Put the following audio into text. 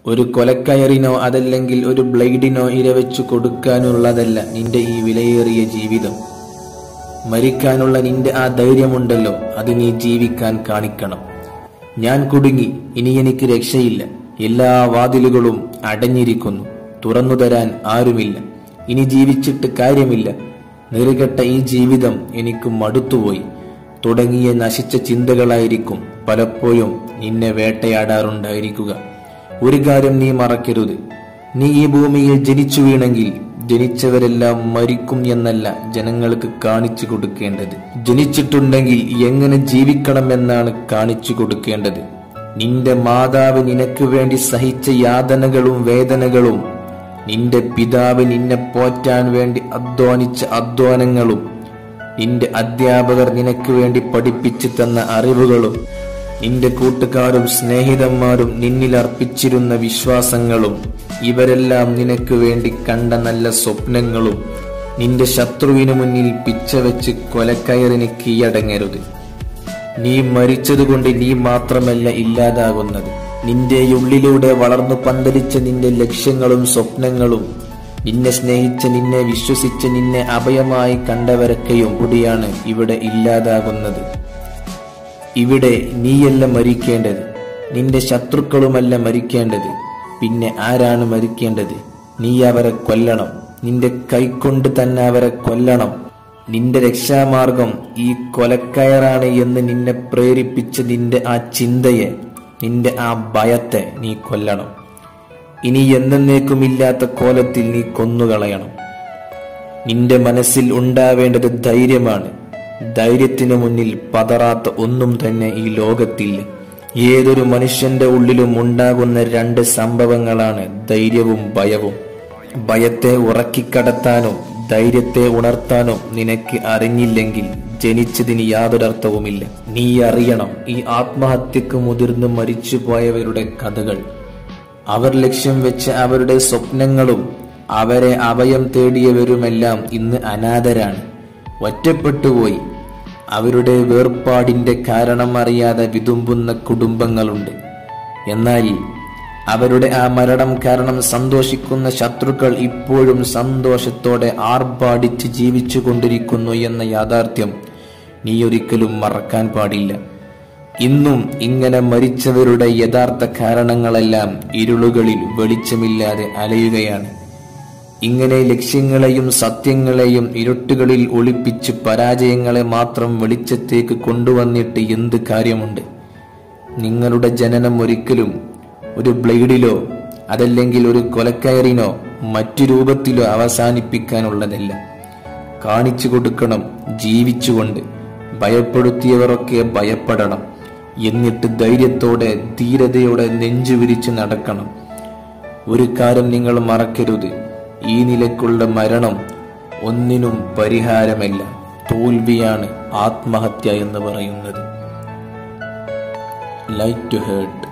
ഒരു കൊലക്കയറിനോ അതല്ലെങ്കിൽ ഒരു ബ്ലേഡിനോ ഇരവെച്ചു കൊടുക്കാനുള്ളതല്ല നിന്റെ ഈ വിലയേറിയ ജീവിതം മരിക്കാനുള്ള നിന്റെ ആ ധൈര്യമുണ്ടല്ലോ അത് നീ ജീവിക്കാൻ കാണിക്കണം ഞാൻ കുടുങ്ങി ഇനി എനിക്ക് രക്ഷയില്ല എല്ലാ വാതിലുകളും അടഞ്ഞിരിക്കുന്നു തുറന്നു തരാൻ ആരുമില്ല ഇനി ജീവിച്ചിട്ട് കാര്യമില്ല നെറുകെട്ട ഈ ജീവിതം എനിക്ക് മടുത്തുപോയി തുടങ്ങിയ നശിച്ച ചിന്തകളായിരിക്കും പലപ്പോഴും നിന്നെ വേട്ടയാടാറുണ്ടായിരിക്കുക ഒരു കാര്യം നീ മറക്കരുത് നീ ഈ ഭൂമിയിൽ ജനിച്ചു വീണെങ്കിൽ ജനിച്ചവരെല്ലാം മരിക്കും എന്നല്ല ജനങ്ങൾക്ക് കാണിച്ചു കൊടുക്കേണ്ടത് ജനിച്ചിട്ടുണ്ടെങ്കിൽ എങ്ങനെ ജീവിക്കണമെന്നാണ് കാണിച്ചു കൊടുക്കേണ്ടത് നിന്റെ മാതാവ് നിനക്ക് വേണ്ടി സഹിച്ച യാതനകളും വേദനകളും നിന്റെ പിതാവ് നിന്നെ പോറ്റാൻ വേണ്ടി അധ്വാനിച്ച അധ്വാനങ്ങളും നിന്റെ അധ്യാപകർ നിനക്ക് വേണ്ടി പഠിപ്പിച്ചു തന്ന അറിവുകളും നിന്റെ കൂട്ടുകാരും സ്നേഹിതന്മാരും നിന്നിൽ അർപ്പിച്ചിരുന്ന വിശ്വാസങ്ങളും ഇവരെല്ലാം നിനക്ക് വേണ്ടി കണ്ട നല്ല സ്വപ്നങ്ങളും നിന്റെ ശത്രുവിനു മുന്നിൽ പിച്ചവെച്ച് കൊലക്കയറിന് കീഴടങ്ങരുത് നീ മരിച്ചതുകൊണ്ട് നീ മാത്രമല്ല ഇല്ലാതാകുന്നത് നിന്റെ ഉള്ളിലൂടെ വളർന്നു പന്തലിച്ച നിന്റെ ലക്ഷ്യങ്ങളും സ്വപ്നങ്ങളും നിന്നെ സ്നേഹിച്ച നിന്നെ വിശ്വസിച്ച നിന്നെ അഭയമായി കണ്ടവരൊക്കെയും കൂടിയാണ് ഇവിടെ ഇല്ലാതാകുന്നത് ഇവിടെ നീയല്ല മരിക്കേണ്ടത് നിന്റെ ശത്രുക്കളുമല്ല മരിക്കേണ്ടത് പിന്നെ ആരാണ് മരിക്കേണ്ടത് നീ അവരെ കൊല്ലണം നിന്റെ കൈകൊണ്ട് തന്നെ അവരെ കൊല്ലണം നിന്റെ രക്ഷാമാർഗം ഈ കൊലക്കയറാണ് എന്ന് നിന്നെ പ്രേരിപ്പിച്ച നിന്റെ ആ ചിന്തയെ നിന്റെ ആ ഭയത്തെ നീ കൊല്ലണം ഇനി എന്നേക്കുമില്ലാത്ത കോലത്തിൽ നീ കൊന്നുകളയണം നിന്റെ മനസ്സിൽ ഉണ്ടാവേണ്ടത് ധൈര്യമാണ് ധൈര്യത്തിനു മുന്നിൽ പതറാത്ത ഒന്നും തന്നെ ഈ ലോകത്തില്ല ഏതൊരു മനുഷ്യന്റെ ഉള്ളിലും ഉണ്ടാകുന്ന രണ്ട് സംഭവങ്ങളാണ് ധൈര്യവും ഭയവും ഭയത്തെ ഉറക്കിക്കടത്താനോ ധൈര്യത്തെ ഉണർത്താനോ നിനക്ക് അറിഞ്ഞില്ലെങ്കിൽ ജനിച്ചതിന് യാതൊരർത്ഥവുമില്ല നീ അറിയണം ഈ ആത്മഹത്യക്ക് മുതിർന്ന് മരിച്ചുപോയവരുടെ കഥകൾ അവർ ലക്ഷ്യം വെച്ച അവരുടെ സ്വപ്നങ്ങളും അവരെ അഭയം തേടിയവരുമെല്ലാം ഇന്ന് അനാഥരാണ് ഒറ്റപ്പെട്ടുപോയി അവരുടെ വേർപാടിന്റെ കാരണം അറിയാതെ വിതുമ്പുന്ന കുടുംബങ്ങളുണ്ട് എന്നാൽ അവരുടെ ആ മരണം കാരണം സന്തോഷിക്കുന്ന ശത്രുക്കൾ ഇപ്പോഴും സന്തോഷത്തോടെ ആർഭാടിച്ച് ജീവിച്ചു കൊണ്ടിരിക്കുന്നു എന്ന യാഥാർത്ഥ്യം നീ ഒരിക്കലും മറക്കാൻ പാടില്ല ഇന്നും ഇങ്ങനെ മരിച്ചവരുടെ യഥാർത്ഥ കാരണങ്ങളെല്ലാം ഇരുളുകളിൽ വെളിച്ചമില്ലാതെ അലയുകയാണ് ഇങ്ങനെ ലക്ഷ്യങ്ങളെയും സത്യങ്ങളെയും ഇരുട്ടുകളിൽ ഒളിപ്പിച്ച് പരാജയങ്ങളെ മാത്രം വെളിച്ചത്തേക്ക് കൊണ്ടുവന്നിട്ട് എന്ത് കാര്യമുണ്ട് നിങ്ങളുടെ ജനനം ഒരിക്കലും ഒരു ബ്ലേഡിലോ അതല്ലെങ്കിൽ ഒരു കൊലക്കയറിനോ മറ്റു രൂപത്തിലോ അവസാനിപ്പിക്കാനുള്ളതല്ല കാണിച്ചു കൊടുക്കണം ജീവിച്ചുകൊണ്ട് ഭയപ്പെടുത്തിയവരൊക്കെ ഭയപ്പെടണം എന്നിട്ട് ധൈര്യത്തോടെ ധീരതയോടെ നെഞ്ചുവിരിച്ച് നടക്കണം ഒരു കാര്യം നിങ്ങൾ മറക്കരുത് ഈ നിലക്കുള്ള മരണം ഒന്നിനും പരിഹാരമല്ല തോൽവിയാണ് ആത്മഹത്യ എന്ന് പറയുന്നത് ലൈറ്റ് ടു ഹേർട്ട്